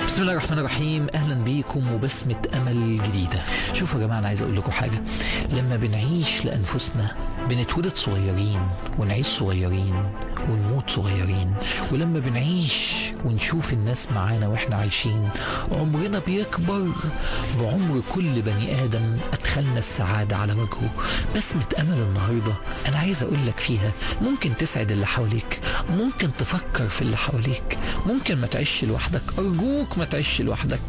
بسم الله الرحمن الرحيم اهلا بيكم وبسمة امل جديدة شوفوا يا جماعة انا عايز اقول لكم حاجة لما بنعيش لانفسنا بنتولد صغيرين ونعيش صغيرين ونموت صغيرين ولما بنعيش ونشوف الناس معانا واحنا عايشين عمرنا بيكبر بعمر كل بني ادم ادخلنا السعادة على وجهه بسمة امل النهاردة انا عايز اقول لك فيها ممكن تسعد اللي حواليك ممكن تفكر في اللي حواليك ممكن ما تعيش لوحدك ارجوك ما تعيش لوحدك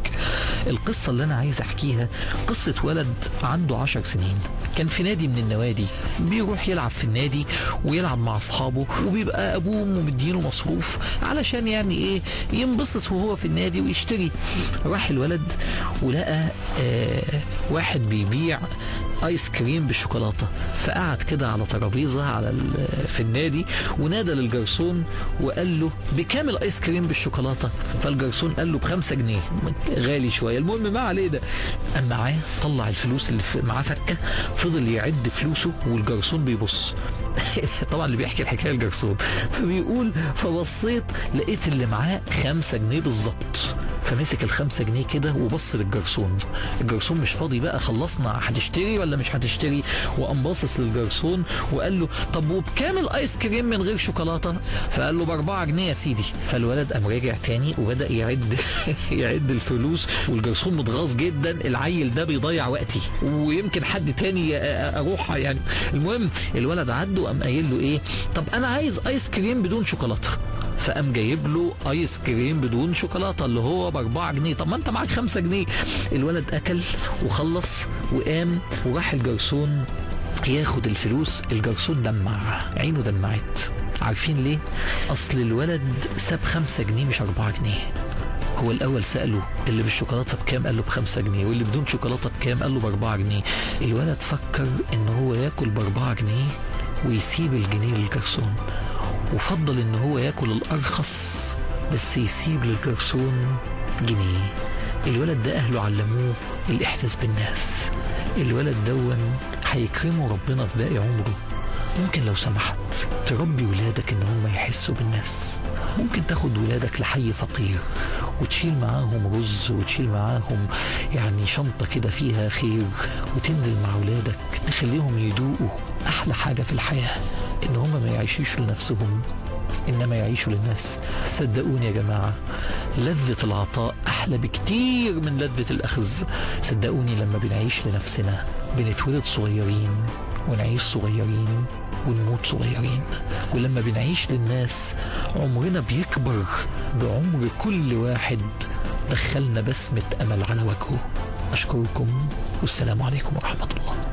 القصة اللي انا عايز احكيها قصة ولد عنده عشر سنين كان في نادي من النوادي بيروح يلعب في النادي ويلعب مع اصحابه وبيبقى ابوه وامه مدينه مصروف علشان يعني ايه ينبسط وهو في النادي ويشتري راح الولد ولقى آه واحد بيبيع ايس كريم بالشوكولاته فقعد كده على ترابيزه على ال- في النادي ونادى للجرسون وقال له بكام الايس كريم بالشوكولاته فالجرسون قال له بخمسة جنيه غالي شويه المهم ما عليه ده قام معاه طلع الفلوس اللي في- معاه فكه فضل يعد فلوسه والجرسون بيبص طبعا اللي بيحكي الحكايه الجرسون فبيقول فبصيت لقيت اللي معاه خمسة جنيه بالظبط فمسك الخمسة جنيه كده وبص للجرسون الجرسون مش فاضي بقى خلصنا هتشتري ولا مش هتشتري وقام باصص للجرسون وقال له طب وبكام الايس كريم من غير شوكولاته فقال له باربعة جنيه يا سيدي فالولد قام راجع تاني وبدا يعد يعد الفلوس والجرسون متغاظ جدا العيل ده بيضيع وقتي ويمكن حد تاني اروح يعني المهم الولد عدى وقام قايل له ايه طب انا عايز ايس كريم بدون شوكولاته فقام جايب له ايس كريم بدون شوكولاته اللي هو ب 4 جنيه طب ما انت معاك 5 جنيه الولد اكل وخلص وقام وراح الجرسون ياخد الفلوس الجرسون دمع عينه دمعت عارفين ليه اصل الولد ساب 5 جنيه مش 4 جنيه هو الاول ساله اللي بالشوكولاته بكام قال له بخمسة جنيه واللي بدون شوكولاته بكام قال له باربعة جنيه الولد فكر ان هو ياكل باربعة جنيه ويسيب الجنيه للجرسون وفضل ان هو ياكل الارخص بس يسيب للجرسون جنيه الولد ده اهله علموه الاحساس بالناس الولد دون هيكرمه ربنا في باقي عمره ممكن لو سمحت تربي ولادك ان هم يحسوا بالناس ممكن تاخد ولادك لحي فقير وتشيل معاهم رز وتشيل معاهم يعني شنطة كده فيها خير وتنزل مع ولادك تخليهم يدوقوا أحلى حاجة في الحياة إن هم ما يعيشوش لنفسهم إنما يعيشوا للناس صدقوني يا جماعة لذة العطاء أحلى بكتير من لذة الأخذ صدقوني لما بنعيش لنفسنا بنتولد صغيرين ونعيش صغيرين ونموت صغيرين ولما بنعيش للناس عمرنا بيكبر بعمر كل واحد دخلنا بسمة أمل على وجهه أشكركم والسلام عليكم ورحمة الله